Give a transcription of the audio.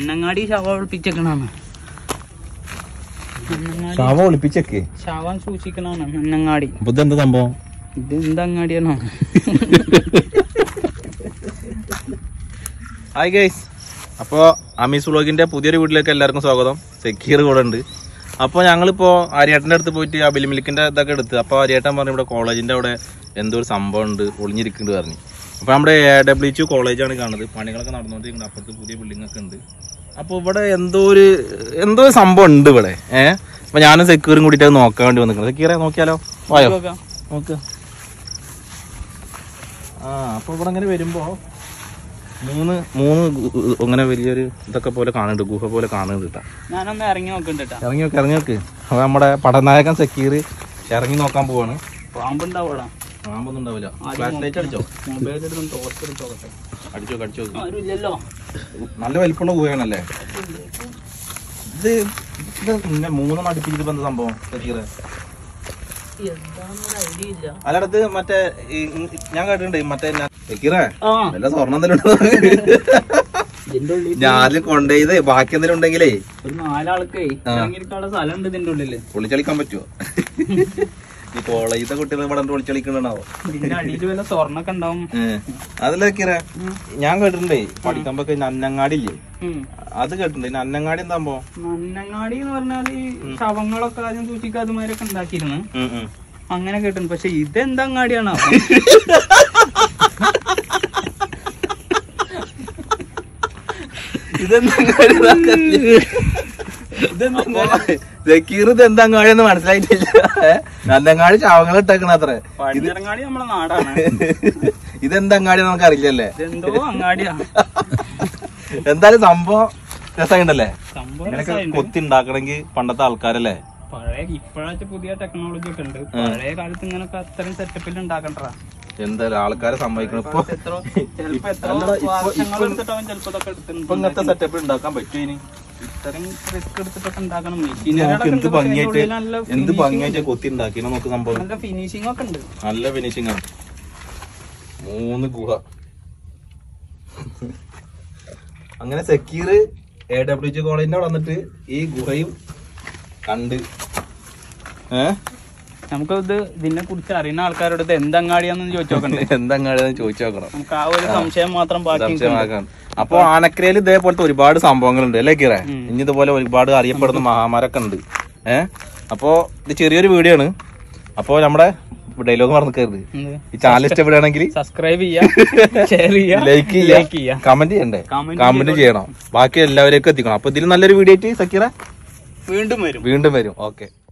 മണ്ണങ്ങാടി ശവ ഒളിപ്പിച്ചേക്കണാണ് മണ്ണങ്ങാടി ശവ ഒളിപ്പിച്ചേക്ക് ശവം സൂക്ഷിക്കണാണ് മണ്ണങ്ങാടി അപ്പൊ ഇതെന്താ സംഭവം ഇത് എന്തങ്ങാടിയാണോ ഹായ് ഗൈസ് അപ്പോൾ അമീസ് വ്ളോഗിന്റെ പുതിയൊരു വീട്ടിലേക്ക് എല്ലാവർക്കും സ്വാഗതം സെക്യൂർ കൂടെ ഉണ്ട് അപ്പോൾ ഞങ്ങളിപ്പോൾ ആര്യേട്ടൻ്റെ അടുത്ത് പോയിട്ട് ആ ബിലിമിലിക്കിന്റെ ഇതൊക്കെ എടുത്ത് അപ്പോൾ ആര്യേട്ടൻ പറഞ്ഞു ഇവിടെ കോളേജിന്റെ അവിടെ എന്തോ ഒരു സംഭവം ഉണ്ട് ഒളിഞ്ഞിരിക്കുന്നുണ്ട് പറഞ്ഞു അപ്പോൾ നമ്മുടെ എ ഡബ്ല്യു ടു കോളേജാണ് കാണുന്നത് പണികളൊക്കെ നടന്നുകൊണ്ടിരിക്കുന്നത് അപ്പുറത്ത് പുതിയ ബിൽഡിംഗ് ഒക്കെ ഉണ്ട് അപ്പോൾ ഇവിടെ എന്തോ ഒരു എന്തോ ഒരു സംഭവം ഉണ്ട് ഇവിടെ ഏഹ് അപ്പോൾ ഞാനും സെക്യൂറും കൂടിയിട്ട് അത് നോക്കാൻ വേണ്ടി വന്നിരിക്കുന്നത് സെക്യൂറെ നോക്കിയാലോ വായോ നോക്ക് ആ അപ്പൊ ഇവിടെ അങ്ങനെ വരുമ്പോ മൂന്ന് മൂന്ന് ഗു- അങ്ങനെ വലിയൊരു ഇതൊക്കെ പോലെ കാണുന്നുണ്ട് ഗുഹ പോലെ കാണുന്നുണ്ട് കേട്ടാ ഞാനൊന്ന് ഇറങ്ങി നോക്കണ്ട ഇറങ്ങി നോക്ക് ഇറങ്ങി നോക്ക് അപ്പൊ നമ്മുടെ പടനായകൻ സക്കീർ ഇറങ്ങി നോക്കാൻ പോവാണ് പാമ്പുണ്ടാവൂടാ പാമ്പൊന്നും ഉണ്ടാവില്ല ആദ്യം ഫ്ലാഷ് ലൈറ്റ് അടിച്ചോ മൊബൈൽ എടുത്ത് ടോർച്ച് എടുത്തോട്ടെ അടിച്ചോ അടിച്ചോ ആരും ഇല്ലല്ലോ നല്ല വലിപ്പമുള്ള ഗുഹയാണല്ലേ ഇത് ഇത് പിന്നെ മൂന്നെണ്ണം അടുപ്പിച്ചിട്ട് എന്താ സംഭവം സക്കീറെ എന്താന്നൊരു ഐഡിയ ഇല്ല അല്ലടത്ത് മറ്റേ ഈ- ഈ- ഞാൻ കേട്ടിട്ടുണ്ട് മറ്റേ ഞാൻ- സക്കീറേ ആ വല്ല സ്വർണ്ണം എന്തെങ്കിലും ഉണ്ടോ? ഇതിന്റെ ഉള്ളിൽ ഞാനിൽ കൊണ്ടുപോയത് ബാക്കി എന്തെങ്കിലും ഉണ്ടെങ്കിലേ ഒരു നാലാൾക്കേ ഇറങ്ങിയിരിക്കാനുള്ള സ്ഥലം ഉണ്ട് ഇതിന്റെ ഉള്ളില് പൊളിച്ചളിക്കാൻ പറ്റുമോ ഈ കോളേജിലത്തെ കുട്ടികൾ ഇവിടെ പൊളിച്ചളിക്കണ്ടാവോ ഇതിന്റെ അടിയിൽ വല്ല സ്വർണ്ണൊക്കെ ഉണ്ടാവും അതിലൊക്കെ ഞാൻ കേട്ടിട്ടുണ്ടേ പഠിക്കുമ്പോ നന്നങ്ങാടി ഇല്ലേ ഉം. അത് കേട്ടിട്ടുണ്ട് ഈ നന്നങ്ങാടി എന്താ സംഭവം മണ്ണങ്ങാടി എന്ന് പറഞ്ഞാല് ഈ ശവങ്ങളൊക്കെ ആദ്യം സൂക്ഷിക്കാതുമാരൊക്കെ ഉണ്ടാക്കിയിരുന്നു അങ്ങനെ കേട്ടിട്ടുണ്ട് പക്ഷെ ഇതെന്താ അങ്ങാടിയാണോ ജക്കീർ ഇത് എന്താങ്ങാടി എന്ന് മനസ്സിലായിട്ടില്ല നന്നങ്ങാടി ചാവങ്ങൾ ഇട്ടേക്കണ അത്രേ പടിഞ്ഞിറങ്ങാടി നമ്മളെ നാടാണ് ഇതെന്തങ്ങാടി നമുക്ക് അറിയില്ലല്ലേ ഇതെന്തോ അങ്ങാടിയാ എന്തായാലും സംഭവം രസമുണ്ടല്ലേ സംഭവം ഇങ്ങനെയൊക്കെ രസായിണ്ട്. കൊത്തി ഉണ്ടാക്കണമെങ്കിൽ പണ്ടത്തെ ആൾക്കാരല്ലേ പഴയ ഇപ്പോഴത്തെ പുതിയ ടെക്നോളജി ഒക്കെ ഉണ്ട് പഴയ കാലത്ത് ഇങ്ങനൊക്കെ അത്രയും സെറ്റപ്പിൽ ഉണ്ടാക്കണ്ടാ എന്തായാലും ആൾക്കാരെ സമ്മതിക്കണം ഇപ്പൊ എത്ര ചിലപ്പോ എത്ര അല്ലടാ, ഇപ്പൊ- വർഷങ്ങൾ ഇപ്പൊ- എടുത്തിട്ടാവും ചിലപ്പോ ഇതൊക്കെ ഇപ്പൊ എടുത്തിട്ടുണ്ട് ഇങ്ങനത്തെ സെറ്റപ്പ് ഉണ്ടാക്കാൻ പറ്റുമോ ഇനി ഇത്രയും റിസ്ക് എടുത്തിട്ടൊക്കെ ഉണ്ടാക്കണം നോക്ക് മെഷീനുകളൊക്കെ എന്ത് ഉണ്ട്. പക്ഷേ ഭംഗിയായിട്ട് അതിന്റെ ഉള്ളിൽ നല്ല എന്ത് finishing ഭംഗിയായിട്ട് ഉണ്ട്. കൊത്തി ഉണ്ടാക്കിനോ നോക്ക് സംഭവം നല്ല ഫിനിഷിംഗ് ഒക്കെ ഉണ്ട് നല്ല ഫിനിഷിംഗ് ആണ് മൂന്ന് ഗുഹ അങ്ങനെ സെക്യൂർ എ ഡബ്ല്യു ജി കോളേജിന്റെ അവിടെ വന്നിട്ട് ഈ ഗുഹയും കണ്ട് ഏഹ് നമുക്ക് ഇത് ഇതിനെ കുറിച്ച് അറിയുന്ന ആൾക്കാരോട് ഇത് എന്തങ്ങാടിയാന്ന് ചോദിച്ചു നോക്കണ്ടേ എന്തെങ്ങാണെന്ന് ചോദിച്ചു നോക്കണം നമുക്ക് ആ ഒരു സംശയം മാത്രം ബാക്കി നിൽക്കുന്നുണ്ട്. സംശയമാക്കാൻ അപ്പൊ ആനക്കരയിൽ ഇതേപോലത്തെ ഒരുപാട് സംഭവങ്ങളുണ്ട് അല്ലേ കിറേ ഉം. ഇനി ഇതുപോലെ ഒരുപാട് അറിയപ്പെടുന്ന മഹാമാരൊക്കെ ഉണ്ട് ഏഹ് അപ്പോ ഇത് ചെറിയൊരു വീഡിയോ ആണ് അപ്പോ നമ്മുടെ ഡയലോഗ് മറന്നിക്കരുത് എന്ത്? ഈ ചാനൽ ഇഷ്ടപ്പെടുകയാണെങ്കിൽ സബ്സ്ക്രൈബ് ചെയ്യാ ഷെയർ ചെയ്യാ ലൈക്ക് ലൈക്ക് ചെയ്യാ കമന്റ് ചെയ്യണ്ടേ Comment കമന്റ് ചെയ്യണം ബാക്കി എല്ലാവരേക്കും എത്തിക്കണം അപ്പൊ ഇതിൽ നല്ലൊരു വീഡിയോ ആയിട്ട് സക്കീറ വീണ്ടും വരും വീണ്ടും വരും ഓക്കെ